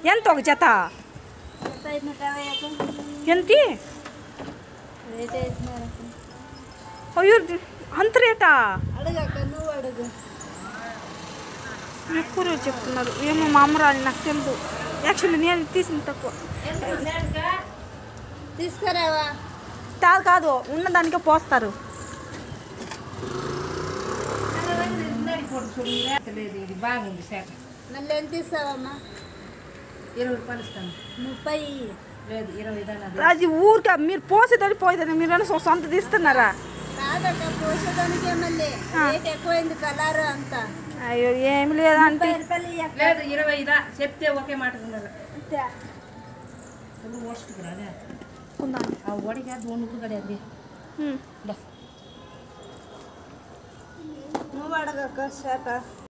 ఎంత ఒక జత ఎంత అయినట్టు యాభై అక్క ఎంత రేట్ వేసినారు అయ్యో అంత రేటా అడుగక్క నువ్వు అడుగు ఎక్కువ రేటు చెప్తున్నారు ఏమో మా అమ్మ రాని నాకు తెలియదు యాక్చువల్లీ నేను తీసింది తక్కువ తీసుకురావా కాదు కాదు ఉన్నదానికే పోస్తారు లేదు ఇది బాగుంది శాఖ మళ్ళీ ఎంత ఇస్తావమ్మా ఇరవై రూపాయలు ఇస్తాను ముప్పై లేదు ఇరవై దాని అది ఊరికే మీరు పోసేదని పోయేదని మీరు సొ- సొంత తీస్తున్నారా కాదక్క పోసేదానికే మళ్ళీ రేట్ ఎక్కువైంది కలర్ అంతా అయ్యో ఏమి లేదంటే రూపాయలు ఇయ్యక్క. లేదు ఇరవై దా చెప్తే ఒకే మాట ఉన్నారు అంతే. ఇప్పుడు ఓసుకురాలే ఉందా ఆ ఒడిగా దోణుకు కడేది హ్మ్. నువ్వు అడగక్క శాఖ